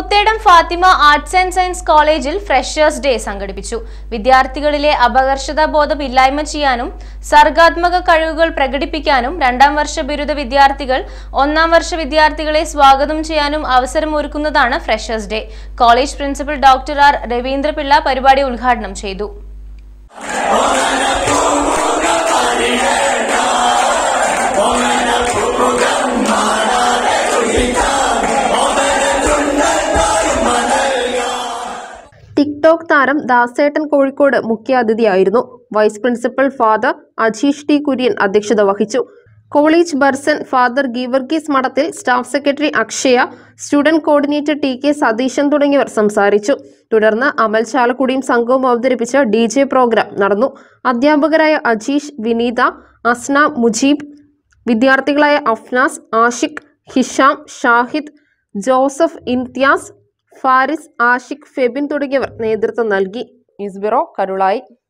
Muthedam Fathima arts and science കോളേജിൽ freshers day സംഘടിപ്പിച്ചു വിദ്യാർത്ഥികളിലെ അപകർഷതാ ബോധം ഇല്ലായ്മ ചെയ്യാനും സർഗാത്മക കഴിവുകൾ പ്രകടിപ്പിക്കാനും രണ്ടാം വർഷ ബിരുദ വിദ്യാർത്ഥികൾ ഒന്നാം വർഷ വിദ്യാർത്ഥികളെ സ്വാഗതം ചെയ്യാനും അവസരമൊരുക്കുന്നതാണ് freshers day college principal doctor R Raveendra Pillai പരിപാടി ഉദ്ഘാടനം ചെയ്തു ടിക്ടോക്ക് താരം ദാസേട്ടൻ കോഴിക്കോട് മുഖ്യാതിഥിയായിരുന്നു vice principal father Ajeesh T Kurian അധ്യക്ഷത വഹിച്ചു college bursar father Geevarghese Madathil staff secretary Akshaya student coordinator T K Satheesan തുടങ്ങിയവർ സംസാരിച്ചു തുടർന്ന് അമൽ ചാലക്കുടിയും സംഘവും അവതരിപ്പിച്ച ഡി ജെ പ്രോഗ്രാം നടന്നു അധ്യാപകരായ അജീഷ് വിനീത അസ്ന മുജീബ് വിദ്യാർത്ഥികളായ അഫ്നാസ് ആഷിഖ് ഹിഷാം ഷാഹിദ് ജോസഫ് ഇംതിയാസ് ഫാരിസ് ആഷിഖ് ഫെബിൻ തുടങ്ങിയവർ നേതൃത്വം നൽകി ന്യൂസ് ബ്യൂറോ കരുളായി